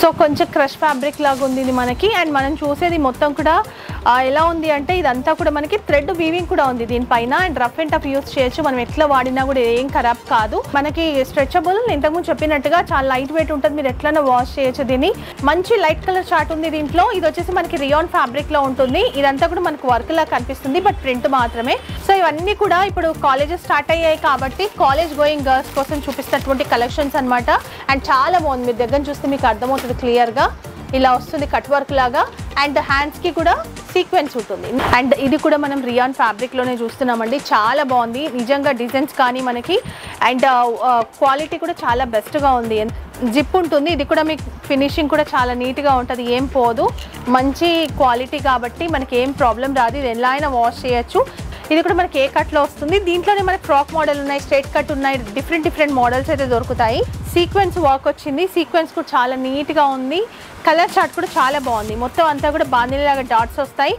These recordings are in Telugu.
సో కొంచెం క్రష్ ఫ్యాబ్రిక్ లాగా ఉంది ఇది మనకి అండ్ మనం చూసేది మొత్తం కూడా ఆ, ఎలా ఉంది అంటే ఇదంతా కూడా మనకి థ్రెడ్ వీవింగ్ కూడా ఉంది దీనిపైన and rough and tough use చేయొచ్చు మనం ఎట్లా వాడినా కూడా ఏం ఖరాబ్ కాదు మనకి స్ట్రెచబుల్ ఇంతకుముందు చెప్పినట్టుగా చాలా లైట్ వెయిట్ ఉంటుంది మీరు ఎట్లైనా వాష్ చేయొచ్చు దీన్ని మంచి లైట్ కలర్ చార్ట్ ఉంది దీంట్లో ఇది వచ్చేసి మనకి రియాన్ ఫ్యాబ్రిక్ లో ఉంటుంది ఇదంతా కూడా మనకు వర్క్ లా కనిపిస్తుంది బట్ ప్రింట్ మాత్రమే సో ఇవన్నీ కూడా ఇప్పుడు కాలేజెస్ స్టార్ట్ అయ్యాయి కాబట్టి కాలేజ్ గోయింగ్ గర్ల్స్ కోసం చూపిస్తున్నటువంటి కలెక్షన్స్ అన్నమాట అండ్ చాలా బాగుంది మీరు దగ్గర చూస్తే మీకు అర్థమవుతుంది క్లియర్ గా ఇలా వస్తుంది కట్ వర్క్ లాగా అండ్ హ్యాండ్స్ కి కూడా సీక్వెన్స్ ఉంటుంది అండ్ ఇది కూడా మనం రియాన్ ఫ్యాబ్రిక్ లోనే చూస్తున్నామండి చాలా బాగుంది నిజంగా డిజైన్స్ కానీ మనకి అండ్ క్వాలిటీ కూడా చాలా బెస్ట్ గా ఉంది జిప్ ఉంటుంది ఇది కూడా మీకు ఫినిషింగ్ కూడా చాలా నీట్ గా ఉంటుంది ఏం పోదు మంచి క్వాలిటీ కాబట్టి మనకి ఏం ప్రాబ్లం రాదు ఇది ఎలా అయినా వాష్ చేయొచ్చు ఇది కూడా మనకి ఏ కట్లో వస్తుంది దీంట్లోనే మనకి ఫ్రాక్ మోడల్ ఉన్నాయి స్ట్రైట్ కట్ ఉన్నాయి డిఫరెంట్ డిఫరెంట్ మోడల్స్ అయితే దొరుకుతాయి సీక్వెన్స్ వర్క్ వచ్చింది సీక్వెన్స్ కూడా చాలా నీట్గా ఉంది కలర్ చార్ట్ కూడా చాలా బాగుంది మొత్తం అంతా కూడా బాందిలాగా డాట్స్ వస్తాయి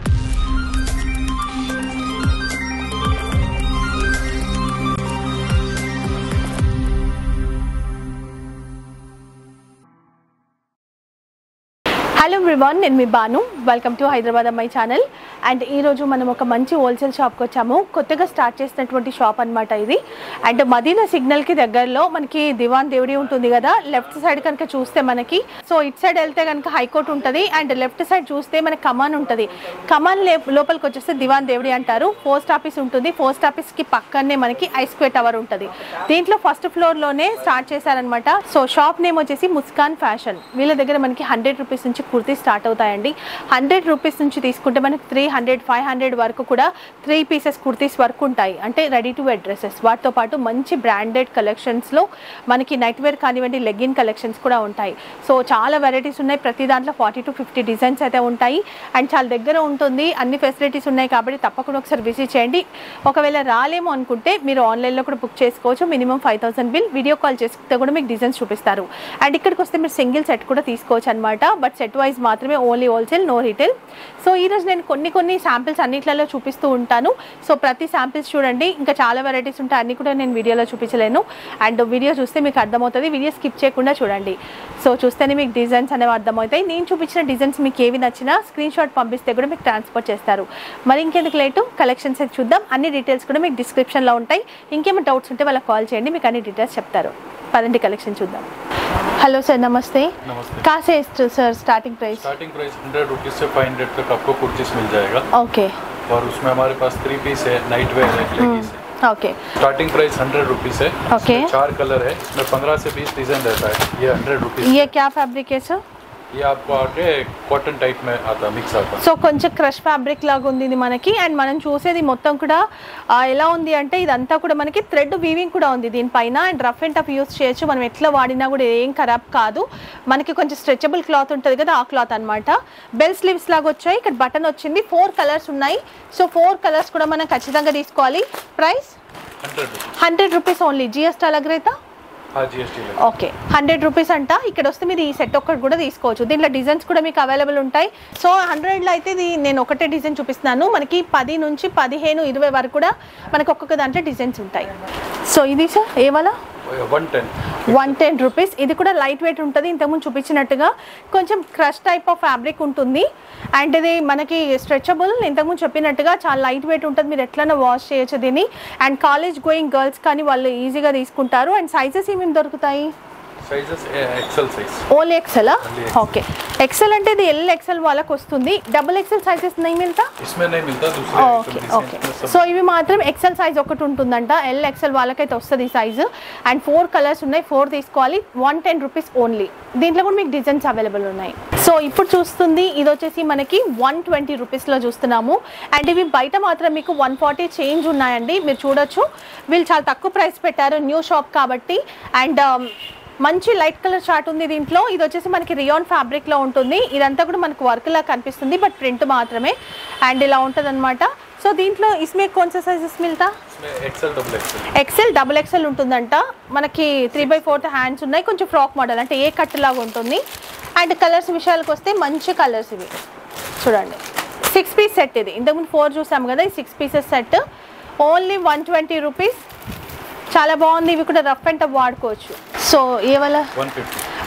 హలో ఎవ్రీవన్ నేను మీ బాను వెల్కమ్ టు హైదరాబాద్ అమ్మాయి ఛానల్ అండ్ ఈరోజు మనం ఒక మంచి హోల్సేల్ షాప్కి వచ్చాము కొత్తగా స్టార్ట్ చేసినటువంటి షాప్ అన్నమాట ఇది అండ్ మదీనా సిగ్నల్కి దగ్గరలో మనకి దివాన్ దేవుడి ఉంటుంది కదా లెఫ్ట్ సైడ్ కనుక చూస్తే మనకి సో ఇట్ సైడ్ వెళ్తే కనుక హైకోర్టు ఉంటుంది అండ్ లెఫ్ట్ సైడ్ చూస్తే మనకి కమాన్ ఉంటుంది కమాన్ లే- లోపలికి వచ్చేస్తే దివాన్ దేవుడి అంటారు పోస్ట్ ఆఫీస్ ఉంటుంది పోస్ట్ ఆఫీస్కి పక్కనే మనకి ఐస్క్వే టవర్ ఉంటుంది దీంట్లో ఫస్ట్ ఫ్లోర్లోనే స్టార్ట్ చేశారనమాట సో షాప్ నేమ్ వచ్చేసి ముస్కాన్ ఫ్యాషన్ వీళ్ళ దగ్గర మనకి హండ్రెడ్ రూపీస్ నుంచి కుర్తీ స్టార్ట్ అవుతాయండి హండ్రెడ్ రూపీస్ నుంచి తీసుకుంటే మనకి త్రీ హండ్రెడ్ ఫైవ్ హండ్రెడ్ వరకు కూడా త్రీ పీసెస్ కుర్తీస్ వరకు ఉంటాయి అంటే రెడీ టు వేర్ డ్రెస్సెస్ వాటితో పాటు మంచి బ్రాండెడ్ కలెక్షన్స్లో మనకి నైట్ వేర్ కానివ్వండి లెగ్గిన్ కలెక్షన్స్ కూడా ఉంటాయి సో చాలా వెరైటీస్ ఉన్నాయి ప్రతి దాంట్లో ఫార్టీ టు ఫిఫ్టీ డిజైన్స్ అయితే ఉంటాయి అండ్ చాలా దగ్గర ఉంటుంది అన్ని ఫెసిలిటీస్ ఉన్నాయి కాబట్టి తప్పకుండా ఒకసారి విజిట్ చేయండి ఒకవేళ రాలేమో అనుకుంటే మీరు ఆన్లైన్లో కూడా బుక్ చేసుకోవచ్చు minimum five thousand bill video call చేస్తే కూడా మీకు డిజైన్స్ చూపిస్తారు అండ్ ఇక్కడికి వస్తే మీరు సింగిల్ సెట్ కూడా తీసుకోవచ్చు అనమాట బట్ సెట్ వైజ్ మాత్రమే only wholesale no retail so ఈరోజు నేను కొన్ని కొన్ని శాంపిల్స్ అన్నిట్లలో చూపిస్తూ ఉంటాను సో ప్రతి శాంపిల్స్ చూడండి ఇంకా చాలా వెరైటీస్ ఉంటాయి అన్ని కూడా నేను వీడియోలో చూపించలేను అండ్ వీడియో చూస్తే మీకు అర్థమవుతుంది వీడియో స్కిప్ చేయకుండా చూడండి సో చూస్తేనే మీకు డిజైన్స్ అనేవి అర్థమవుతాయి నేను చూపించిన డిజైన్స్ మీకు ఏవి నచ్చినా స్క్రీన్ షాట్ పంపిస్తే కూడా మీకు ట్రాన్స్పోర్ట్ చేస్తారు మరి ఇంకెందుకు లేటు కలెక్షన్స్ అయితే చూద్దాం అన్ని డీటెయిల్స్ కూడా మీకు డిస్క్రిప్షన్లో ఉంటాయి ఇంకేమైనా డౌట్స్ ఉంటే వాళ్ళకి కాల్ చేయండి మీకు అన్ని డీటెయిల్స్ చెప్తారు పదండి కలెక్షన్ చూద్దాం హలో సార్ నమస్తే नमस्ते కాసే sir starting price starting price hundred rupees से फाइव हंड्रेड तक आपको कुर्तीस मिल जाएगा ఓకే और उसमें हमारे पास थ्री पीस है नाइट वेयर है लेगीज है okay starting price hundred rupees है Okay. इसमें चार कलर है इसमें पंद्रह से बीस डिज़ाइन रहता है ये हंड्रेड रुपीज़ ये क्या फैब्रिक है सर ये आपको आके कॉटन टाइप में आता है मिक्स आता है సో కొంచెం క్రష్ ఫ్యాబ్రిక్ లాగా ఉంది ఇది మనకి అండ్ మనం చూసేది మొత్తం కూడా ఆ, ఎలా ఉంది అంటే ఇదంతా కూడా మనకి థ్రెడ్ వీవింగ్ కూడా ఉంది దీనిపైన and rough and tough use చేయొచ్చు మనం ఎట్లా వాడినా కూడా ఏం ఖరాబ్ కాదు మనకి కొంచెం స్ట్రెచబుల్ క్లాత్ ఉంటుంది కదా ఆ క్లాత్ అన్నమాట బెల్ స్లీవ్స్ లాగా వచ్చాయి ఇక్కడ బటన్ వచ్చింది ఫోర్ కలర్స్ ఉన్నాయి సో ఫోర్ కలర్స్ కూడా మనం ఖచ్చితంగా తీసుకోవాలి price hundred rupees hundred rupees only GST అలాగైతే हाँ G S T okay hundred rupees అంట ఇక్కడ వస్తే మీరు ఈ సెట్ ఒక్కటి కూడా తీసుకోవచ్చు దీంట్లో డిజైన్స్ కూడా మీకు అవైలబుల్ ఉంటాయి సో హండ్రెడ్లో అయితే ఇది నేను ఒకటే డిజైన్ చూపిస్తున్నాను మనకి పది నుంచి పదిహేను ఇరవై వరకు కూడా మనకి ఒక్కొక్క దాంట్లో డిజైన్స్ ఉంటాయి సో ఇది సార్ ఏ వాళ్ళ one ten one ten rupees ఇది కూడా లైట్ వెయిట్ ఉంటుంది ఇంతకుముందు చూపించినట్టుగా కొంచెం క్రష్ టైప్ ఆఫ్ ఫ్యాబ్రిక్ ఉంటుంది అండ్ ఇది మనకి స్ట్రెచబుల్ ఇంతకుముందు చెప్పినట్టుగా చాలా లైట్ వెయిట్ ఉంటుంది మీరు ఎట్లైనా వాష్ చేయొచ్చు దీన్ని అండ్ కాలేజ్ గోయింగ్ గర్ల్స్ కానీ వాళ్ళు ఈజీగా తీసుకుంటారు అండ్ సైజెస్ ఏమేమి దొరుకుతాయి sizes XL size only XL Only XL. Okay XL అంటే ఇది ఎల్ ఎక్సెల్ వాళ్ళకి వస్తుంది డబుల్ ఎక్సెల్ సైజెస్ నై మిల్తా इसमें नहीं मिलता दूसरे ఓకే डिजाइन ఓకే में सब సో ఇవి మాత్రం ఎక్సెల్ సైజ్ ఒకటి ఉంటుందంట ఎల్ ఎక్సెల్ వాళ్ళకైతే వస్తుంది సైజు అండ్ ఫోర్ కలర్స్ ఉన్నాయి ఫోర్ తీసుకోవాలి వన్ టెన్ రూపీస్ ఓన్లీ దీంట్లో కూడా మీకు డిజైన్స్ అవైలబుల్ ఉన్నాయి సో ఇప్పుడు చూస్తుంది ఇది వచ్చేసి మనకి వన్ ట్వంటీ రూపీస్లో చూస్తున్నాము అండ్ ఇవి బయట మాత్రం మీకు వన్ ఫార్టీ చేంజ్ ఉన్నాయండి మీరు చూడొచ్చు వీళ్ళు చాలా తక్కువ ప్రైస్ పెట్టారు న్యూ షాప్ కాబట్టి అండ్ మంచి లైట్ కలర్ చార్ట్ ఉంది దీంట్లో ఇది వచ్చేసి మనకి రియాన్ ఫ్యాబ్రిక్ లో ఉంటుంది ఇదంతా కూడా మనకు వర్క్ లా కనిపిస్తుంది బట్ ప్రింట్ మాత్రమే అండ్ ఇలా ఉంటుంది అనమాట సో దీంట్లో ఇస్మే కోన్సా సైజెస్ మిల్తా इसमें XL double XL XL double XL ఉంటుందంట మనకి త్రీ బై ఫోర్త్ హ్యాండ్స్ ఉన్నాయి కొంచెం ఫ్రాక్ మోడల్ అంటే ఏ కట్ లాగా ఉంటుంది అండ్ కలర్స్ విషయాలకు వస్తే మంచి కలర్స్ ఇవి చూడండి సిక్స్ పీస్ సెట్ ఇది ఇంతకుముందు ఫోర్ చూసాము కదా ఈ six pieces set only one twenty rupees చాలా బాగుంది ఇవి కూడా రఫ్ అండ్ టఫ్ వాడుకోవచ్చు సో ఏ వాళ్ళ one fifty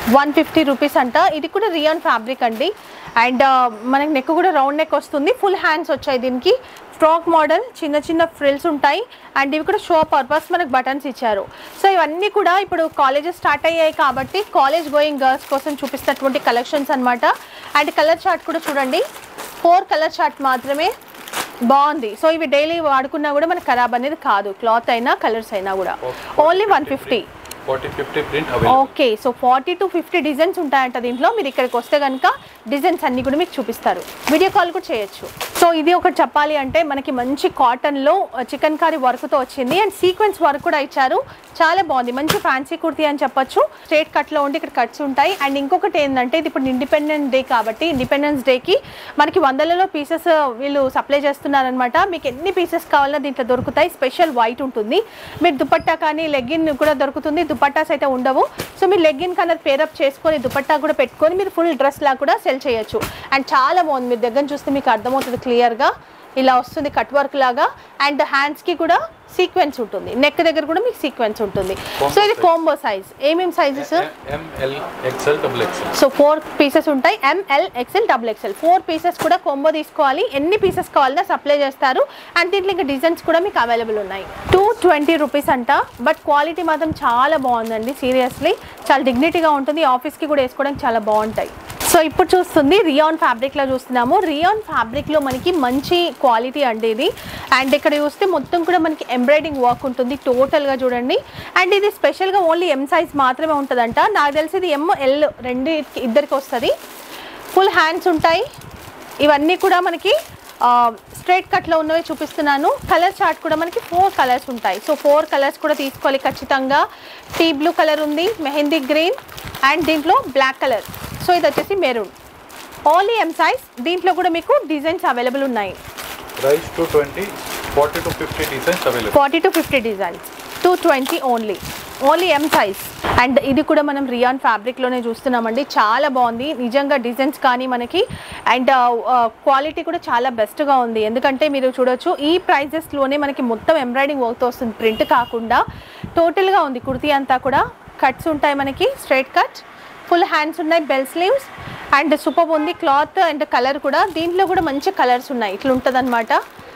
one fifty rupees అంట ఇది కూడా రియాన్ ఫ్యాబ్రిక్ అండి అండ్ మనకి నెక్ కూడా రౌండ్ నెక్ వస్తుంది ఫుల్ హ్యాండ్స్ వచ్చాయి దీనికి ఫ్రాక్ మోడల్ చిన్న చిన్న ఫ్రిల్స్ ఉంటాయి అండ్ ఇవి కూడా షో పర్పస్ మనకు బటన్స్ ఇచ్చారు సో ఇవన్నీ కూడా ఇప్పుడు కాలేజెస్ స్టార్ట్ అయ్యాయి కాబట్టి కాలేజ్ గోయింగ్ గర్ల్స్ కోసం చూపిస్తున్నటువంటి కలెక్షన్స్ అన్నమాట అండ్ కలర్ చార్ట్ కూడా చూడండి ఫోర్ కలర్ చార్ట్ మాత్రమే బాగుంది సో ఇవి డైలీ వాడుకున్నా కూడా మనకు ఖరాబ్ అనేది కాదు క్లాత్ అయినా కలర్స్ అయినా కూడా only one fifty forty fifty print available okay so forty to fifty designs ఉంటాయంట దీంట్లో మీరు ఇక్కడికి వస్తే కనుక డిజైన్స్ అన్ని కూడా మీకు చూపిస్తారు వీడియో కాల్ కూడా చేయొచ్చు సో ఇది ఒకటి చెప్పాలి అంటే మనకి మంచి కాటన్లో చికెన్ కర్రీ వర్క్తో వచ్చింది అండ్ సీక్వెన్స్ వర్క్ కూడా ఇచ్చారు చాలా బాగుంది మంచి ఫ్యాన్సీ కుర్తీ అని చెప్పొచ్చు స్ట్రేట్ కట్లో ఉండి ఇక్కడ కట్స్ ఉంటాయి అండ్ ఇంకొకటి ఏంటంటే ఇది ఇప్పుడు ఇండిపెండెన్స్ డే కాబట్టి ఇండిపెండెన్స్ డేకి మనకి వందలలో పీసెస్ వీళ్ళు సప్లై చేస్తున్నారనమాట మీకు ఎన్ని పీసెస్ కావాలన్నా దీంట్లో దొరుకుతాయి స్పెషల్ వైట్ ఉంటుంది మీరు దుపట్టా కానీ లెగ్గిన్ కూడా దొరుకుతుంది దుపట్టాస్ అయితే ఉండవు సో మీరు లెగ్గిన్ కలర్ పేరప్ చేసుకొని దుపట్టా కూడా పెట్టుకొని మీరు ఫుల్ డ్రెస్ లా కూడా సెల్ చేయొచ్చు అండ్ చాలా బాగుంది మీరు దగ్గర చూస్తే మీకు అర్థమవుతుంది క్లియర్గా ఇలా వస్తుంది కట్ వర్క్ లాగా అండ్ హ్యాండ్స్కి కూడా సీక్వెన్స్ ఉంటుంది నెక్ దగ్గర కూడా మీకు సీక్వెన్స్ ఉంటుంది సో ఇది కోంబో సైజ్ ఏమేమి sizes M L XL double XL so four pieces ఉంటాయి M L XL double XL four pieces కూడా కొంబో తీసుకోవాలి ఎన్ని పీసెస్ కావాలన్నా సప్లై చేస్తారు అండ్ దీంట్లో ఇంకా డిజైన్స్ కూడా మీకు అవైలబుల్ ఉన్నాయి టూ ట్వంటీ రూపీస్ అంట బట్ క్వాలిటీ మాత్రం చాలా బాగుందండి సీరియస్లీ చాలా డిగ్నిటీగా ఉంటుంది ఆఫీస్కి కూడా వేసుకోవడానికి చాలా బాగుంటాయి సో ఇప్పుడు చూస్తుంది రియాన్ ఫ్యాబ్రిక్లో చూస్తున్నాము రియాన్ ఫ్యాబ్రిక్లో మనకి మంచి క్వాలిటీ అండి ఇది అండ్ ఇక్కడ చూస్తే మొత్తం కూడా మనకి ఎంబ్రాయిడింగ్ వర్క్ ఉంటుంది టోటల్గా చూడండి అండ్ ఇది స్పెషల్గా ఓన్లీ ఎం సైజ్ మాత్రమే ఉంటుందంట నాకు తెలిసి ఇది ఎమ్ ఎల్ రెండు ఇద్దరికి వస్తుంది ఫుల్ హ్యాండ్స్ ఉంటాయి ఇవన్నీ కూడా మనకి స్ట్రైట్ కట్లో ఉన్నవి చూపిస్తున్నాను కలర్ చార్ట్ కూడా మనకి ఫోర్ కలర్స్ ఉంటాయి సో ఫోర్ కలర్స్ కూడా తీసుకోవాలి ఖచ్చితంగా టీ బ్లూ కలర్ ఉంది మెహందీ గ్రీన్ అండ్ దీంట్లో బ్లాక్ కలర్ సో ఇది వచ్చేసి మెరూన్ ఓన్లీ ఎం సైజ్ దీంట్లో కూడా మీకు డిజైన్స్ అవైలబుల్ ఉన్నాయి price two twenty forty to fifty designs available forty to fifty designs two twenty only only M size and ఇది కూడా మనం రియాన్ ఫ్యాబ్రిక్లోనే చూస్తున్నామండి చాలా బాగుంది నిజంగా డిజైన్స్ కానీ మనకి అండ్ క్వాలిటీ కూడా చాలా బెస్ట్గా ఉంది ఎందుకంటే మీరు చూడొచ్చు ఈ ప్రైజెస్లోనే మనకి మొత్తం ఎంబ్రాయిడింగ్ వర్క్తో వస్తుంది ప్రింట్ కాకుండా టోటల్గా ఉంది కుర్తీ అంతా కూడా కట్స్ ఉంటాయి మనకి స్ట్రైట్ కట్ ఫుల్ హ్యాండ్స్ ఉన్నాయి బెల్ స్లీవ్స్ అండ్ సూపర్ ఉంది క్లాత్ అండ్ కలర్ కూడా దీంట్లో కూడా మంచి కలర్స్ ఉన్నాయి ఇట్లా ఉంటుంది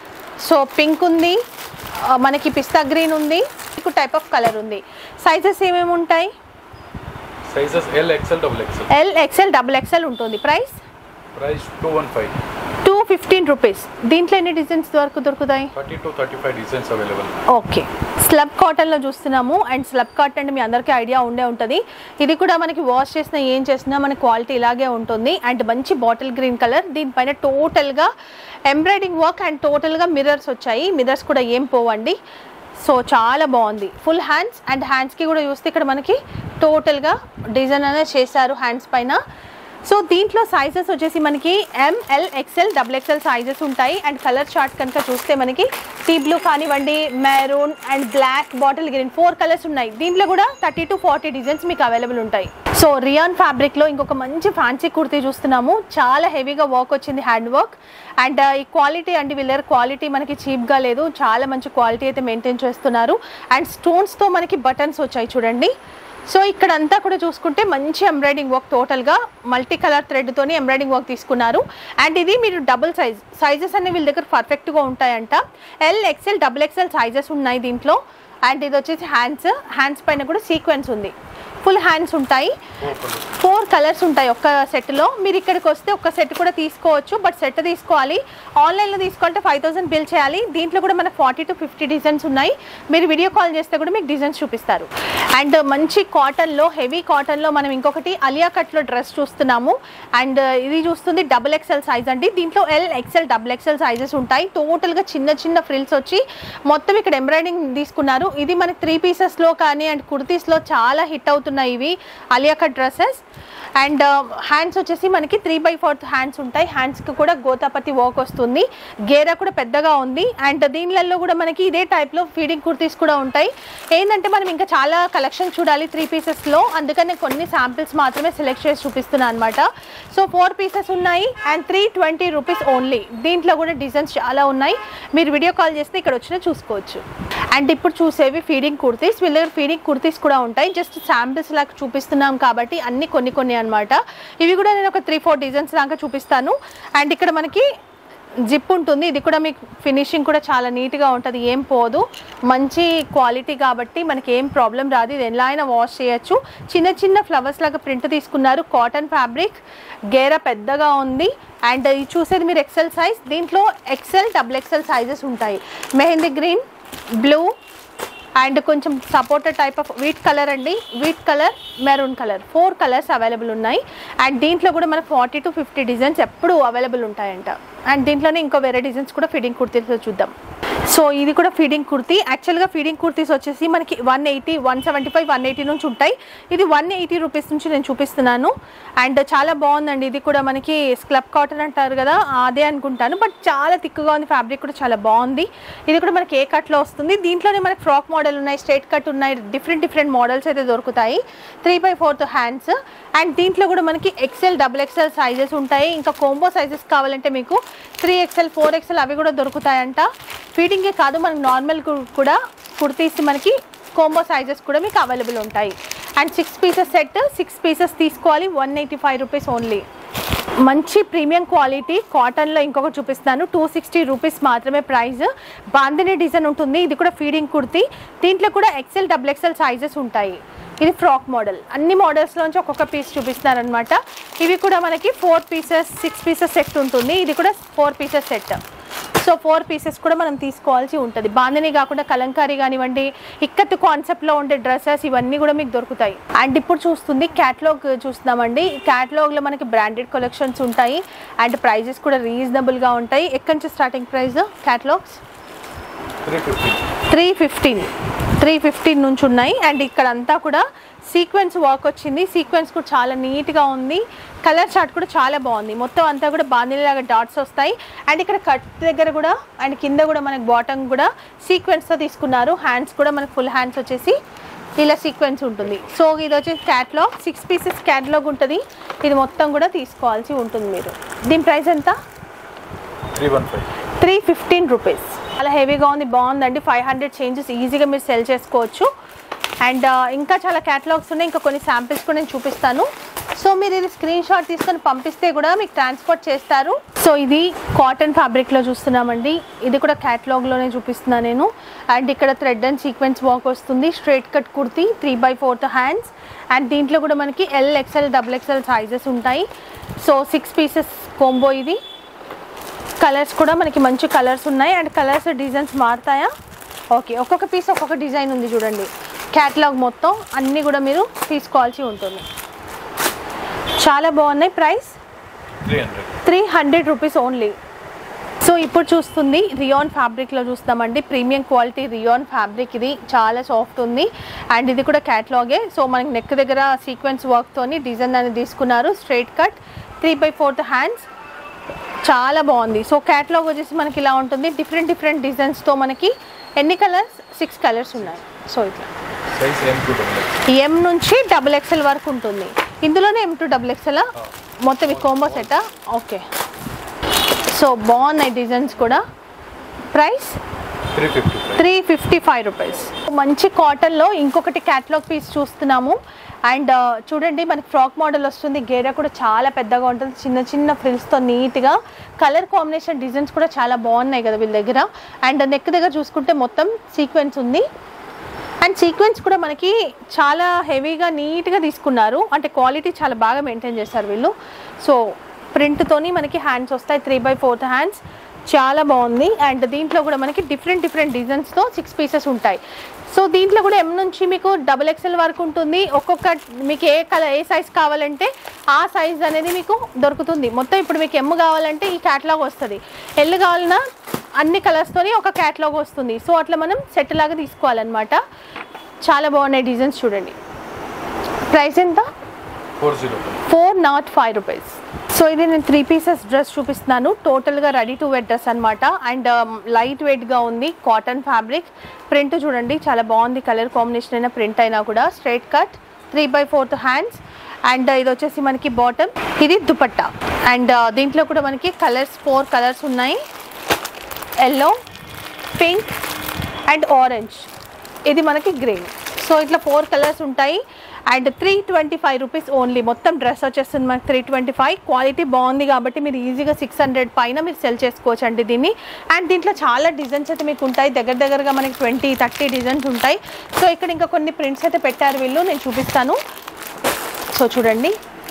సో పింక్ ఉంది ఆ, మనకి పిస్తా గ్రీన్ ఉంది మీకు టైప్ ఆఫ్ కలర్ ఉంది సైజెస్ ఏమేమి ఉంటాయి sizes L XL double XL L XL double XL ఉంటుంది price price two one five two fifteen rupees దీంట్లో ఎన్ని డిజైన్స్ వరకు దొరుకుతాయి thirty to thirty five designs available okay slub కాటన్లో చూస్తున్నాము అండ్ స్లబ్ కాటన్ అంటే మీ అందరికీ ఐడియా ఉండే ఉంటుంది ఇది కూడా మనకి వాష్ చేసినా ఏం చేసినా మన క్వాలిటీ ఇలాగే ఉంటుంది అండ్ మంచి బాటిల్ గ్రీన్ కలర్ దీనిపైన టోటల్గా ఎంబ్రాయిడింగ్ వర్క్ అండ్ టోటల్గా మిర్రర్స్ వచ్చాయి మిర్రర్స్ కూడా ఏం పోవండి సో చాలా బాగుంది ఫుల్ హ్యాండ్స్ అండ్ హ్యాండ్స్కి కూడా చూస్తే ఇక్కడ మనకి టోటల్గా డిజైన్ అనేది చేశారు హ్యాండ్స్ పైన సో దీంట్లో సైజెస్ వచ్చేసి మనకి M L XL double XL sizes ఉంటాయి అండ్ కలర్ చార్ట్ కనుక చూస్తే మనకి సీ బ్లూ కానివ్వండి maroon and black bottle green four colours ఉన్నాయి దీంట్లో కూడా థర్టీ టు ఫార్టీ డిజైన్స్ మీకు అవైలబుల్ ఉంటాయి సో రియాన్ ఫ్యాబ్రిక్లో ఇంకొక మంచి ఫ్యాన్సీ కుర్తీ చూస్తున్నాము చాలా హెవీగా వర్క్ వచ్చింది హ్యాండ్ వర్క్ అండ్ ఈ క్వాలిటీ అండి వీళ్ళ క్వాలిటీ మనకి చీప్గా లేదు చాలా మంచి క్వాలిటీ అయితే మెయింటైన్ చేస్తున్నారు అండ్ స్టోన్స్తో మనకి బటన్స్ వచ్చాయి చూడండి సో ఇక్కడ అంతా కూడా చూసుకుంటే మంచి ఎంబ్రాయిడింగ్ వర్క్ టోటల్గా మల్టీ కలర్ థ్రెడ్తోని ఎంబ్రాయిడింగ్ వర్క్ తీసుకున్నారు అండ్ ఇది మీరు డబుల్ సైజ్ సైజెస్ అన్ని వీళ్ళ దగ్గర పర్ఫెక్ట్గా ఉంటాయంట L XL double XL sizes ఉన్నాయి దీంట్లో అండ్ ఇది వచ్చేసి హ్యాండ్స్ హ్యాండ్స్ పైన కూడా సీక్వెన్స్ ఉంది ఫుల్ హ్యాండ్స్ ఉంటాయి ఫోర్ కలర్స్ ఉంటాయి ఒక్క సెట్లో మీరు ఇక్కడికి వస్తే ఒక సెట్ కూడా తీసుకోవచ్చు బట్ సెట్ తీసుకోవాలి ఆన్లైన్లో తీసుకోవాలంటే ఫైవ్ థౌసండ్ బిల్ చేయాలి దీంట్లో కూడా మనకు ఫార్టీ టు ఫిఫ్టీ డిజైన్స్ ఉన్నాయి మీరు వీడియో కాల్ చేస్తే కూడా మీకు డిజైన్స్ చూపిస్తారు అండ్ మంచి కాటన్లో హెవీ కాటన్లో మనం ఇంకొకటి అలియా కట్లో డ్రెస్ చూస్తున్నాము అండ్ ఇది చూస్తుంది డబుల్ ఎక్స్ఎల్ సైజ్ అండి దీంట్లో L XL double XL sizes ఉంటాయి టోటల్గా చిన్న చిన్న ఫ్రిల్స్ వచ్చి మొత్తం ఇక్కడ ఎంబ్రాయిడింగ్ తీసుకున్నారు ఇది మనకి త్రీ పీసెస్లో కానీ అండ్ కుర్తీస్లో చాలా హిట్ అవుతున్నాయి ఇవి Alia cut dresses and hands వచ్చేసి మనకి త్రీ బై ఫోర్త్ హ్యాండ్స్ ఉంటాయి హ్యాండ్స్కి కూడా గోతాపతి వర్క్ వస్తుంది గేరా కూడా పెద్దగా ఉంది అండ్ దీనిలలో కూడా మనకి ఇదే టైప్లో ఫీడింగ్ కుర్తీస్ కూడా ఉంటాయి ఏంటంటే మనం ఇంకా చాలా కలెక్షన్ చూడాలి త్రీ పీసెస్లో అందుకని కొన్ని శాంపిల్స్ మాత్రమే సెలెక్ట్ చేసి చూపిస్తున్నాను అనమాట సో ఫోర్ పీసెస్ ఉన్నాయి and three twenty rupees only దీంట్లో కూడా డిజైన్స్ చాలా ఉన్నాయి మీరు వీడియో కాల్ చేస్తే ఇక్కడ వచ్చినా చూసుకోవచ్చు అండ్ ఇప్పుడు చూసేవి ఫీడింగ్ కుర్తీస్ వీళ్ళ దగ్గర ఫీడింగ్ కుర్తీస్ కూడా ఉంటాయి జస్ట్ శాంపిల్స్ లాగా చూపిస్తున్నాం కాబట్టి అన్ని కొన్ని కొన్ని అనమాట ఇవి కూడా నేను ఒక త్రీ ఫోర్ డిజైన్స్ దాకా చూపిస్తాను అండ్ ఇక్కడ మనకి జిప్ ఉంటుంది ఇది కూడా మీకు ఫినిషింగ్ కూడా చాలా నీట్గా ఉంటుంది ఏం పోదు మంచి క్వాలిటీ కాబట్టి మనకి ఏం ప్రాబ్లం రాదు ఇది ఎలా అయినా వాష్ చేయొచ్చు చిన్న చిన్న ఫ్లవర్స్ లాగా ప్రింట్ తీసుకున్నారు కాటన్ ఫ్యాబ్రిక్ గేర పెద్దగా ఉంది అండ్ ఇది చూసేది మీరు ఎక్సెల్ సైజ్ దీంట్లో ఎక్సెల్ డబుల్ ఎక్సెల్ సైజెస్ ఉంటాయి మెహందీ గ్రీన్ బ్లూ అండ్ కొంచెం supported type of wheat colour అండి wheat colour maroon colour four colours available ఉన్నాయి అండ్ దీంట్లో కూడా మనకు ఫార్టీ టు ఫిఫ్టీ డిజైన్స్ ఎప్పుడు అవైలబుల్ ఉంటాయంట అండ్ దీంట్లోనే ఇంకో వేరే డిజైన్స్ కూడా ఫిట్టింగ్ కుర్తీస్ చూద్దాం సో ఇది కూడా ఫీడింగ్ కుర్తీ యాక్చువల్గా ఫీడింగ్ కుర్తీస్ వచ్చేసి మనకి one eighty one seventy five one eighty నుంచి ఉంటాయి ఇది వన్ ఎయిటీ రూపీస్ నుంచి నేను చూపిస్తున్నాను అండ్ చాలా బాగుందండి ఇది కూడా మనకి స్క్లబ్ కాటన్ అంటారు కదా అదే అనుకుంటాను బట్ చాలా థిక్గా ఉంది ఫ్యాబ్రిక్ కూడా చాలా బాగుంది ఇది కూడా మనకి ఏ కట్లో వస్తుంది దీంట్లోనే మనకి ఫ్రాక్ మోడల్ ఉన్నాయి స్ట్రైట్ కట్ ఉన్నాయి డిఫరెంట్ డిఫరెంట్ మోడల్స్ అయితే దొరుకుతాయి three by fourth hands and దీంట్లో కూడా మనకి ఎక్సెల్ డబుల్ ఎక్సెల్ సైజెస్ ఉంటాయి ఇంకా కోంబో సైజెస్ కావాలంటే మీకు త్రీ ఎక్సెల్ ఫోర్ ఎక్సెల్ అవి కూడా దొరుకుతాయంట ఫీడింగే కాదు మనకి నార్మల్ కూడా కుర్తీస్ మనకి కోంబో సైజెస్ కూడా మీకు అవైలబుల్ ఉంటాయి and six pieces set six pieces తీసుకోవాలి one eighty five rupees only మంచి ప్రీమియం క్వాలిటీ కాటన్లో ఇంకొకటి చూపిస్తాను టూ సిక్స్టీ రూపీస్ మాత్రమే ప్రైస్ బాందిని డిజైన్ ఉంటుంది ఇది కూడా ఫీడింగ్ కుర్తీ దీంట్లో కూడా ఎక్సెల్ డబుల్ ఎక్సెల్ సైజెస్ ఉంటాయి ఇది ఫ్రాక్ మోడల్ అన్ని మోడల్స్లోంచి ఒక్కొక్క పీస్ చూపిస్తున్నారనమాట ఇవి కూడా మనకి four pieces six pieces set ఉంటుంది ఇది కూడా four pieces set so four pieces కూడా మనం తీసుకోవాల్సి ఉంటుంది బాందని కాకుండా కలంకారీ కానివ్వండి ఇక్కత్ కాన్సెప్ట్లో ఉండే డ్రెస్సెస్ ఇవన్నీ కూడా మీకు దొరుకుతాయి అండ్ ఇప్పుడు చూస్తుంది క్యాటలాగ్ చూస్తున్నామండి క్యాటలాగ్లో మనకి బ్రాండెడ్ కలెక్షన్స్ ఉంటాయి అండ్ ప్రైజెస్ కూడా రీజనబుల్గా ఉంటాయి ఎక్కడి నుంచి starting price catalogues three fifty three fifteen three fifteen నుంచి ఉన్నాయి అండ్ ఇక్కడ అంతా కూడా సీక్వెన్స్ వర్క్ వచ్చింది సీక్వెన్స్ కూడా చాలా నీట్గా ఉంది కలర్ చార్ట్ కూడా చాలా బాగుంది మొత్తం అంతా కూడా బాందిలాగా డాట్స్ వస్తాయి అండ్ ఇక్కడ కట్ దగ్గర కూడా అండ్ కింద కూడా మనకి బాటమ్ కూడా సీక్వెన్స్తో తీసుకున్నారు హ్యాండ్స్ కూడా మనకి ఫుల్ హ్యాండ్స్ వచ్చేసి ఇలా సీక్వెన్స్ ఉంటుంది సో ఇది వచ్చేసి క్యాట్లాగ్ సిక్స్ పీసెస్ క్యాట్లాగ్ ఉంటుంది ఇది మొత్తం కూడా తీసుకోవాల్సి ఉంటుంది మీరు దీని ప్రైస్ ఎంత three one five three fifteen rupees చాలా హెవీగా ఉంది బాగుందండి ఫైవ్ హండ్రెడ్ చేంజెస్ ఈజీగా మీరు సెల్ చేసుకోవచ్చు అండ్ ఇంకా చాలా క్యాటలాగ్స్ ఉన్నాయి ఇంకా కొన్ని శాంపిల్స్ కూడా నేను చూపిస్తాను సో మీరు ఇది స్క్రీన్ షాట్ తీసుకొని పంపిస్తే కూడా మీకు ట్రాన్స్పోర్ట్ చేస్తారు సో ఇది కాటన్ ఫ్యాబ్రిక్లో చూస్తున్నామండి ఇది కూడా క్యాటలాగ్లోనే చూపిస్తున్నాను నేను అండ్ ఇక్కడ థ్రెడ్ అండ్ సీక్వెన్స్ వర్క్ వస్తుంది straight cut kurti three by fourth hands and దీంట్లో కూడా మనకి L XL double XL sizes ఉంటాయి సో సిక్స్ పీసెస్ కోంబో ఇది కలర్స్ కూడా మనకి మంచి కలర్స్ ఉన్నాయి అండ్ కలర్స్ డిజైన్స్ మారుతాయా ఓకే ఒక్కొక్క పీస్ ఒక్కొక్క డిజైన్ ఉంది చూడండి క్యాటలాగ్ మొత్తం అన్నీ కూడా మీరు తీసుకోవాల్సి ఉంటుంది చాలా బాగున్నాయి price three hundred three hundred rupees only so ఇప్పుడు చూస్తుంది రియాన్ ఫ్యాబ్రిక్లో చూస్తామండి ప్రీమియం క్వాలిటీ రియాన్ ఫ్యాబ్రిక్ ఇది చాలా సాఫ్ట్ ఉంది అండ్ ఇది కూడా క్యాట్లాగే సో మనకి నెక్ దగ్గర సీక్వెన్స్ వర్క్తోని డిజైన్ అనేది తీసుకున్నారు straight cut three by fourth hands చాలా బాగుంది సో క్యాట్లాగ్ వచ్చేసి మనకి ఇలా ఉంటుంది డిఫరెంట్ డిఫరెంట్ డిజైన్స్తో మనకి ఎన్ని కలర్స్ సిక్స్ కలర్స్ ఉన్నాయి సో ఇట్లా సైజ్ ఏం కూడా ఉంది ఎం నుంచి డబుల్ ఎక్స్ఎల్ వరకు ఉంటుంది ఇందులోనే ఎం టు డబుల్ ఎక్స్ఎల్ మొత్తం ఈ కోంబో సెటా ఓకే సో బాగున్నాయి డిజైన్స్ కూడా price three fifty three fifty five rupees మంచి కాటన్లో ఇంకొకటి క్యాటలాగ్ పీస్ చూస్తున్నాము అండ్ చూడండి మనకి ఫ్రాక్ మోడల్ వస్తుంది గేరా కూడా చాలా పెద్దగా ఉంటుంది చిన్న చిన్న ఫ్రిల్స్తో నీట్గా కలర్ కాంబినేషన్ డిజైన్స్ కూడా చాలా బాగున్నాయి కదా వీళ్ళ దగ్గర అండ్ నెక్ దగ్గర చూసుకుంటే మొత్తం సీక్వెన్స్ ఉంది అండ్ సీక్వెన్స్ కూడా మనకి చాలా హెవీగా నీట్గా తీసుకున్నారు అంటే క్వాలిటీ చాలా బాగా మెయింటైన్ చేస్తారు వీళ్ళు సో ప్రింట్తోని మనకి హ్యాండ్స్ వస్తాయి త్రీ బై ఫోర్త్ హ్యాండ్స్ చాలా బాగుంది అండ్ దీంట్లో కూడా మనకి డిఫరెంట్ డిఫరెంట్ డిజైన్స్తో సిక్స్ పీసెస్ ఉంటాయి సో దీంట్లో కూడా ఎం నుంచి మీకు డబుల్ ఎక్స్ఎల్ వరకు ఉంటుంది ఒక్కొక్క మీకు ఏ కలర్ ఏ సైజ్ కావాలంటే ఆ సైజ్ అనేది మీకు దొరుకుతుంది మొత్తం ఇప్పుడు మీకు ఎమ్ కావాలంటే ఈ క్యాటలాగ్ వస్తుంది ఎల్ కావాలన్నా అన్ని కలర్స్తోని ఒక క్యాటలాగ్ వస్తుంది సో అట్లా మనం సెట్ లాగా తీసుకోవాలన్నమాట చాలా బాగున్నాయి డిజైన్స్ చూడండి ప్రైస్ ఎంత four zero four naught five rupees so ఇది నేను త్రీ పీసెస్ డ్రెస్ చూపిస్తున్నాను టోటల్గా రెడీ టు వెట్ డ్రెస్ అనమాట అండ్ లైట్ వెయిట్గా ఉంది కాటన్ ఫ్యాబ్రిక్ ప్రింట్ చూడండి చాలా బాగుంది కలర్ కాంబినేషన్ అయినా ప్రింట్ అయినా కూడా straight cut three by fourth hands and ఇది వచ్చేసి మనకి బాటమ్ ఇది దుపట్టా అండ్ దీంట్లో కూడా మనకి కలర్స్ ఫోర్ కలర్స్ ఉన్నాయి ఎల్లో పింక్ అండ్ ఆరెంజ్ ఇది మనకి గ్రీన్ సో ఇట్లా ఫోర్ కలర్స్ ఉంటాయి and three twenty five rupees only మొత్తం డ్రెస్ వచ్చేస్తుంది మనకి త్రీ ట్వంటీ ఫైవ్ క్వాలిటీ బాగుంది కాబట్టి మీరు ఈజీగా సిక్స్ హండ్రెడ్ పైన మీరు సెల్ చేసుకోవచ్చు అండి దీన్ని అండ్ దీంట్లో చాలా డిజైన్స్ అయితే మీకు ఉంటాయి దగ్గర దగ్గరగా మనకి ట్వంటీ థర్టీ డిజైన్స్ ఉంటాయి సో ఇక్కడ ఇంకా కొన్ని ప్రింట్స్ అయితే పెట్టారు వీళ్ళు నేను చూపిస్తాను సో చూడండి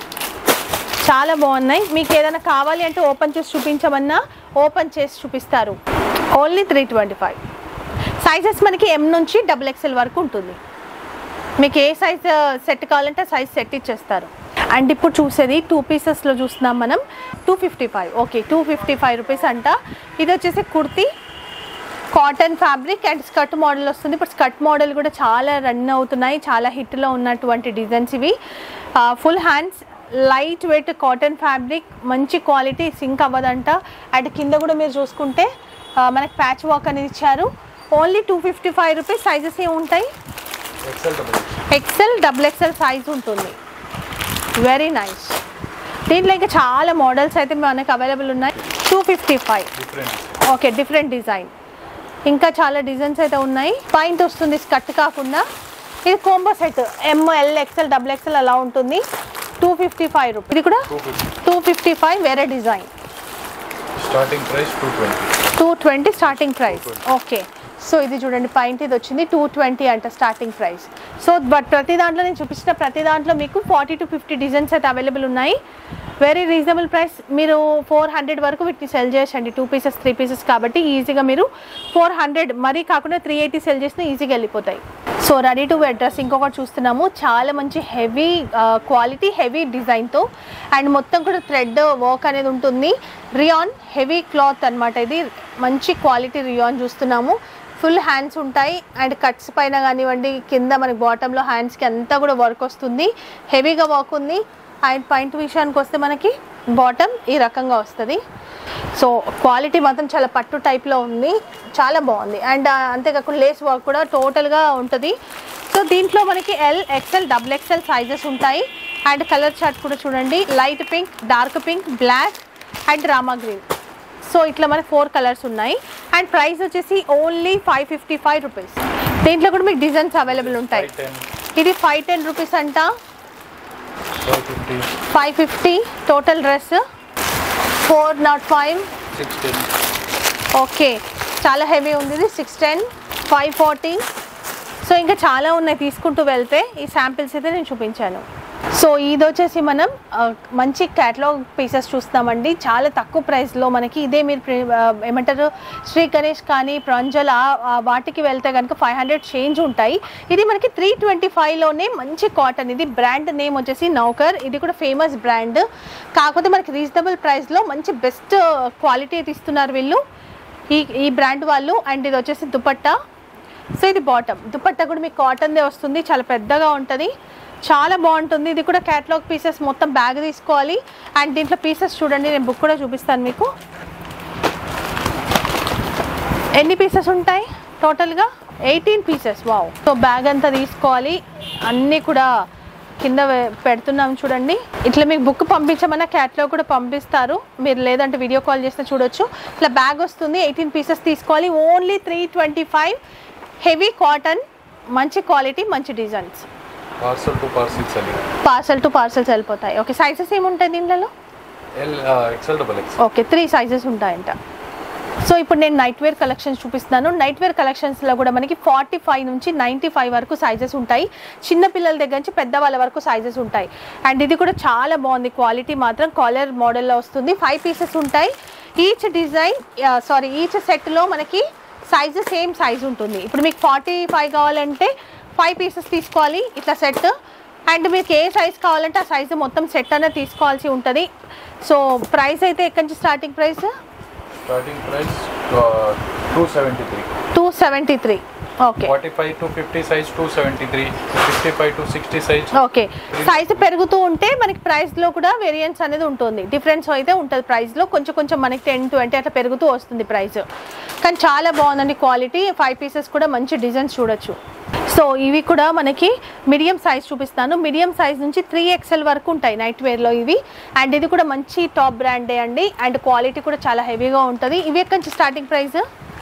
చాలా బాగున్నాయి మీకు ఏదైనా కావాలి అంటే ఓపెన్ చేసి చూపించమన్నా ఓపెన్ చేసి చూపిస్తారు only three twenty five sizes మనకి ఎం నుంచి డబుల్ ఎక్స్ఎల్ వరకు ఉంటుంది మీకు ఏ సైజ్ సెట్ కావాలంటే సైజ్ సెట్ ఇచ్చేస్తారు అండ్ ఇప్పుడు చూసేది టూ పీసెస్లో చూస్తున్నాం మనం two fifty five okay two fifty five rupees అంట ఇది వచ్చేసి kurti cotton fabric and skirt model వస్తుంది ఇప్పుడు స్కర్ట్ మోడల్ కూడా చాలా రన్ అవుతున్నాయి చాలా హిట్లో ఉన్నటువంటి డిజైన్స్ ఇవి full hands light weight cotton fabric మంచి క్వాలిటీ సింక్ అవ్వదంట అండ్ కింద కూడా మీరు చూసుకుంటే ఆ, మనకి ప్యాచ్ వాక్ అనేది ఇచ్చారు only two fifty five rupees sizes ఏ ఉంటాయి XL double XL double XL size ఉంటుంది వెరీ నైస్ దీంట్లో ఇంకా చాలా మోడల్స్ అయితే మనకి అవైలబుల్ ఉన్నాయి two fifty five different okay different design ఇంకా చాలా డిజైన్స్ అయితే ఉన్నాయి పాయింట్ వస్తుంది స్కట్ కాకుండా ఇది combo set M L XL double XL అలా ఉంటుంది టూ ఫిఫ్టీ ఫైవ్ రూపీస్ ఇది కూడా two fifty two fifty five వేరే design starting price two twenty two twenty starting price okay so ఇది చూడండి పాయింట్ ఇది వచ్చింది టూ ట్వంటీ అంట స్టార్టింగ్ ప్రైస్ సో బట్ ప్రతి దాంట్లో నేను చూపించిన ప్రతి దాంట్లో మీకు ఫార్టీ టు ఫిఫ్టీ డిజైన్స్ అయితే అవైలబుల్ ఉన్నాయి వెరీ రీజనబుల్ ప్రైస్ మీరు ఫోర్ హండ్రెడ్ వరకు వీటిని సెల్ చేయొచ్చండి టూ పీసెస్ త్రీ పీసెస్ కాబట్టి ఈజీగా మీరు ఫోర్ హండ్రెడ్ మరీ కాకుండా త్రీ ఎయిటీ సెల్ చేసినా ఈజీగా వెళ్ళిపోతాయి so ready to wear dress ఇంకొకటి చూస్తున్నాము చాలా మంచి హెవీ క్వాలిటీ హెవీ డిజైన్తో అండ్ మొత్తం కూడా థ్రెడ్ వర్క్ అనేది ఉంటుంది రియాన్ హెవీ క్లాత్ అన్నమాట ఇది మంచి క్వాలిటీ రియాన్ చూస్తున్నాము ఫుల్ హ్యాండ్స్ ఉంటాయి అండ్ కట్స్ పైన కానివ్వండి కింద మనకి బాటంలో హ్యాండ్స్కి అంతా కూడా వర్క్ వస్తుంది హెవీగా వర్క్ ఉంది అండ్ పాయింట్ విషయానికి వస్తే మనకి బాటమ్ ఈ రకంగా వస్తుంది సో క్వాలిటీ మాత్రం చాలా పట్టు టైప్లో ఉంది చాలా బాగుంది అండ్ అంతేకాకుండా లేస్ వర్క్ కూడా టోటల్గా ఉంటుంది సో దీంట్లో మనకి L XL double XL sizes ఉంటాయి అండ్ కలర్ చార్ట్ కూడా చూడండి light pink dark pink black and rama green so ఇట్లా మనకి ఫోర్ కలర్స్ ఉన్నాయి అండ్ ప్రైస్ వచ్చేసి only five fifty five rupees దీంట్లో కూడా మీకు డిజైన్స్ అవైలబుల్ ఉంటాయి ఫైవ్ టెన్ ఇది ఫైవ్ టెన్ రూపీస్ అంట five fifty five fifty total dress four naught five six ten okay చాలా హెవీ ఉంది ఇది six ten five forty so ఇంకా చాలా ఉన్నాయి తీసుకుంటూ వెళ్తే ఈ శాంపిల్స్ అయితే నేను చూపించాను సో ఇది వచ్చేసి మనం ఆ, మంచి క్యాటలాగ్ పీసెస్ చూస్తామండి చాలా తక్కువ ప్రైస్లో మనకి ఇదే మీరు ప్రి- ఆ, ఏమంటారు శ్రీ గణేష్ కానీ ప్రంజల్ ఆ- ఆ వాటికి వెళ్తే కనుక ఫైవ్ హండ్రెడ్ చేంజ్ ఉంటాయి ఇది మనకి త్రీ ట్వంటీ ఫైవ్లోనే మంచి కాటన్ ఇది బ్రాండ్ నేమ్ వచ్చేసి నౌకర్ ఇది కూడా ఫేమస్ బ్రాండ్ కాకపోతే మనకి రీజనబుల్ ప్రైస్లో మంచి బెస్ట్ క్వాలిటీ అయితే ఇస్తున్నారు వీళ్ళు ఈ ఈ బ్రాండ్ వాళ్ళు అండ్ ఇది వచ్చేసి దుపట్టా సో ఇది బాటమ్ దుపట్టా కూడా మీకు కాటన్దే వస్తుంది చాలా పెద్దగా ఉంటుంది చాలా బాగుంటుంది ఇది కూడా క్యాటలాగ్ పీసెస్ మొత్తం బ్యాగ్ తీసుకోవాలి అండ్ దీంట్లో పీసెస్ చూడండి నేను బుక్ కూడా చూపిస్తాను మీకు ఎన్ని పీసెస్ ఉంటాయి టోటల్గా eighteen pieces wow so bag అంతా తీసుకోవాలి అన్నీ కూడా కింద వే- పెడుతున్నాం చూడండి ఇట్లా మీకు బుక్ పంపించమన్నా క్యాట్లాగ్ కూడా పంపిస్తారు మీరు లేదంటే వీడియో కాల్ చేస్తే చూడొచ్చు ఇట్లా బ్యాగ్ వస్తుంది ఎయిటీన్ పీసెస్ తీసుకోవాలి only three twenty five heavy cotton మంచి క్వాలిటీ మంచి డిజైన్స్ పార్సల్ టు పార్సిల్స్ అని పార్సల్ టు పార్సల్స్ వెళ్ళిపోతాయి ఓకే సైజెస్ ఏముంటాయి దీనిలో L XL double X okay three sizes ఉంటాయంట సో ఇప్పుడు నేను నైట్ వేర్ కలెక్షన్స్ చూపిస్తున్నాను నైట్ వేర్ కలెక్షన్స్లో కూడా మనకి ఫార్టీ ఫైవ్ నుంచి నైంటీ ఫైవ్ వరకు సైజెస్ ఉంటాయి చిన్న పిల్లల దగ్గర నుంచి పెద్దవాళ్ళ వరకు సైజెస్ ఉంటాయి అండ్ ఇది కూడా చాలా బాగుంది క్వాలిటీ మాత్రం కాలర్ మోడల్లో వస్తుంది ఫైవ్ పీసెస్ ఉంటాయి ఈచ్ డిజైన్ సారీ ఈచ్ సెట్లో మనకి సైజు సేమ్ సైజ్ ఉంటుంది ఇప్పుడు మీకు ఫార్టీ ఫైవ్ కావాలంటే ఫైవ్ పీసెస్ తీసుకోవాలి ఇట్లా సెట్ అండ్ మీకు ఏ సైజ్ కావాలంటే ఆ సైజు మొత్తం సెట్ అనేది తీసుకోవాల్సి ఉంటుంది సో ప్రైస్ అయితే ఎక్కడి నుంచి starting price starting price two seventy three two seventy three okay forty five to fifty size two seventy three fifty five to sixty size okay size పెరుగుతూ ఉంటే మనకి ప్రైస్లో కూడా వేరియన్స్ అనేది ఉంటుంది డిఫరెన్స్ అయితే ఉంటుంది ప్రైస్లో కొంచెం కొంచెం మనకి టెన్ ట్వంటీ అట్లా పెరుగుతూ వస్తుంది ప్రైస్ కానీ చాలా బాగుందండి క్వాలిటీ ఫైవ్ పీసెస్ కూడా మంచి డిజైన్స్ చూడొచ్చు సో ఇవి కూడా మనకి మీడియం సైజ్ చూపిస్తాను మీడియం సైజ్ నుంచి త్రీ ఎక్స్ఎల్ వరకు ఉంటాయి నైట్ వేర్లో ఇవి అండ్ ఇది కూడా మంచి టాప్ బ్రాండే అండి అండ్ క్వాలిటీ కూడా చాలా హెవీగా ఉంటుంది ఇవి ఎక్కడి నుంచి స్టార్టింగ్ ప్రైస్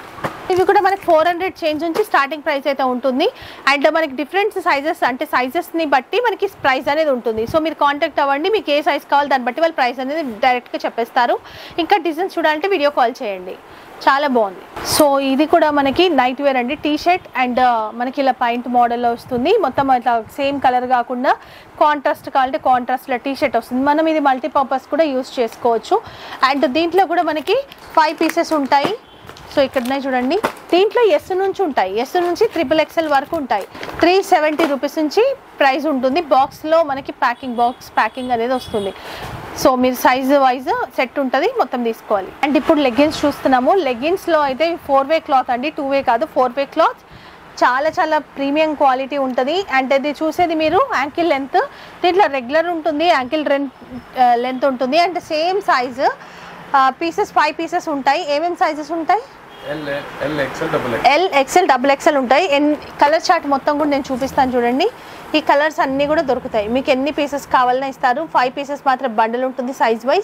ఇవి కూడా మనకి ఫోర్ హండ్రెడ్ చేంజ్ నుంచి స్టార్టింగ్ ప్రైస్ అయితే ఉంటుంది అండ్ మనకి డిఫరెంట్ సైజెస్ అంటే సైజెస్ని బట్టి మనకి ప్రైస్ అనేది ఉంటుంది సో మీరు కాంటాక్ట్ అవ్వండి మీకు ఏ సైజ్ కావాలి దాన్ని బట్టి వాళ్ళు ప్రైస్ అనేది డైరెక్ట్గా చెప్పేస్తారు ఇంకా డిజైన్స్ చూడాలంటే వీడియో కాల్ చేయండి చాలా బాగుంది సో ఇది కూడా మనకి నైట్ వేర్ అండి టీ షర్ట్ అండ్ మనకి ఇలా పాయింట్ మోడల్లో వస్తుంది మొత్తం ఇట్లా సేమ్ కలర్ కాకుండా కాంట్రాస్ట్ కావాలంటే కాంట్రాస్ట్లో టీ షర్ట్ వస్తుంది మనం ఇది మల్టీపర్పస్ కూడా యూస్ చేసుకోవచ్చు అండ్ దీంట్లో కూడా మనకి ఫైవ్ పీసెస్ ఉంటాయి సో ఇక్కడ ఉన్నాయి చూడండి దీంట్లో ఎస్ నుంచి ఉంటాయి ఎస్ నుంచి ట్రిపుల్ ఎక్స్ఎల్ వరకు ఉంటాయి త్రీ సెవెంటీ రూపీస్ నుంచి ప్రైస్ ఉంటుంది బాక్స్లో మనకి ప్యాకింగ్ బాక్స్ ప్యాకింగ్ అనేది వస్తుంది సో మీరు సైజ్ వైజ్ సెట్ ఉంటుంది మొత్తం తీసుకోవాలి అండ్ ఇప్పుడు లెగ్గిన్స్ చూస్తున్నాము లెగ్గిన్స్లో అయితే ఫోర్ వే క్లాత్ అండి టూ వే కాదు ఫోర్ వే క్లాత్ చాలా చాలా ప్రీమియం క్వాలిటీ ఉంటుంది అండ్ ఇది చూసేది మీరు యాంకిల్ లెంత్ దీంట్లో రెగ్యులర్ ఉంటుంది యాంకిల్ లెంత్ ఉంటుంది and same size pieces five pieces ఉంటాయి ఏమేమి సైజెస్ ఉంటాయి L L XL double X L XL double XL ఉంటాయి ఎన్ కలర్ చార్ట్ మొత్తం కూడా నేను చూపిస్తాను చూడండి ఈ కలర్స్ అన్నీ కూడా దొరుకుతాయి మీకు ఎన్ని పీసెస్ కావాలన్నా ఇస్తారు ఫైవ్ పీసెస్ మాత్రం బండల్ ఉంటుంది size wise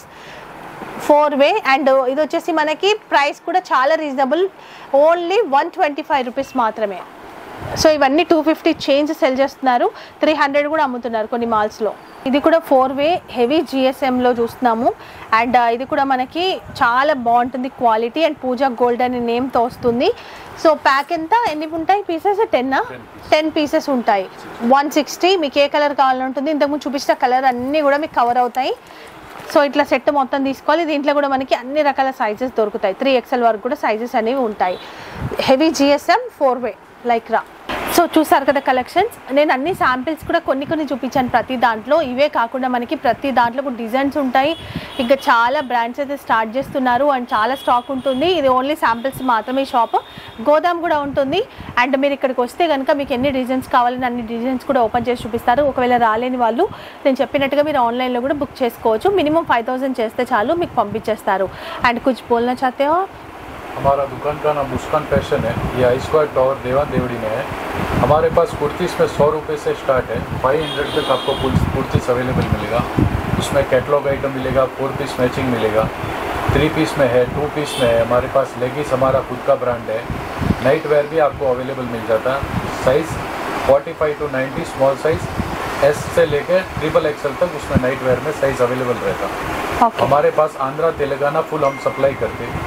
four way and ఇది వచ్చేసి మనకి ప్రైస్ కూడా చాలా reasonable only one twenty five rupees మాత్రమే సో ఇవన్నీ టూ ఫిఫ్టీ చేంజ్ సెల్ చేస్తున్నారు త్రీ హండ్రెడ్ కూడా అమ్ముతున్నారు కొన్ని మాల్స్లో ఇది కూడా ఫోర్ వే హెవీ జిఎస్ఎంలో చూస్తున్నాము అండ్ ఇది కూడా మనకి చాలా బాగుంటుంది క్వాలిటీ అండ్ పూజా గోల్డ్ అనే నేమ్తో వస్తుంది సో ప్యాక్ ఎంత ఎన్ని ఉంటాయి పీసెస్ టెన్నా టెన్ పీసెస్ ఉంటాయి వన్ సిక్స్టీ మీకు ఏ కలర్ కావాలని ఉంటుంది ఇంతకుముందు చూపించిన కలర్ అన్నీ కూడా మీకు కవర్ అవుతాయి సో ఇట్లా సెట్ మొత్తం తీసుకోవాలి దీంట్లో కూడా మనకి అన్ని రకాల సైజెస్ దొరుకుతాయి త్రీ ఎక్స్ఎల్ వరకు కూడా సైజెస్ అనేవి ఉంటాయి heavy GSM four way like రా సో చూసారు కదా కలెక్షన్స్ నేను అన్ని శాంపిల్స్ కూడా కొన్ని కొన్ని చూపించాను ప్రతి దాంట్లో ఇవే కాకుండా మనకి ప్రతి దాంట్లో కూడా డిజైన్స్ ఉంటాయి ఇంకా చాలా బ్రాండ్స్ అయితే స్టార్ట్ చేస్తున్నారు అండ్ చాలా స్టాక్ ఉంటుంది ఇది ఓన్లీ శాంపిల్స్ మాత్రమే షాప్ గోదాం కూడా ఉంటుంది అండ్ మీరు ఇక్కడికి వస్తే కనుక మీకు ఎన్ని డిజైన్స్ కావాలని అన్ని డిజైన్స్ కూడా ఓపెన్ చేసి చూపిస్తారు ఒకవేళ రాలేని వాళ్ళు నేను చెప్పినట్టుగా మీరు ఆన్లైన్లో కూడా బుక్ చేసుకోవచ్చు మినిమం ఫైవ్ థౌసండ్ చేస్తే చాలు మీకు పంపించేస్తారు అండ్ కుछ बोलना चाहते हो हमारा दुकान का नाम मुस्कान फैशन है ये आई स्क्वायर टावर देवान देवड़ी में है हमारे पास कुर्तीस में सौ रुपये से स्टार्ट है फाइव हंड्रेड तक आपको कुर्तीस अवेलेबल मिलेगा उसमें कैटलॉग आइटम मिलेगा फोर पीस मैचिंग मिलेगा थ्री पीस में है टू पीस में है हमारे पास लेगीस हमारा खुद का ब्रांड है नाइट वेयर भी आपको अवेलेबल मिल जाता है size 45 to 90 small size S से लेकर ट्रिपल एक्सएल तक उसमें नाइट वेयर में साइज़ अवेलेबल रहता है ఓకే हमारे पास आंध्रा तेलंगाना फुल हम सप्लाई करते हैं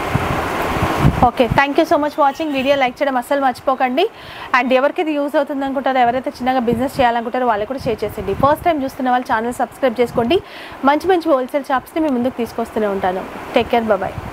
okay thank you so much watching video like చేయడం అస్సలు మర్చిపోకండి అండ్ ఎవరికి ఇది యూస్ అవుతుంది అనుకుంటారో ఎవరైతే చిన్నగా బిజినెస్ చేయాలనుకుంటారో వాళ్ళకి కూడా షేర్ చేసేయండి ఫస్ట్ టైం చూస్తున్న వాళ్ళు ఛానల్ సబ్స్క్రైబ్ చేసుకోండి మంచి మంచి హోల్సేల్ షాప్స్ని మీ ముందుకు తీసుకొస్తూనే ఉంటాను టేక్ కేర్ బాయ్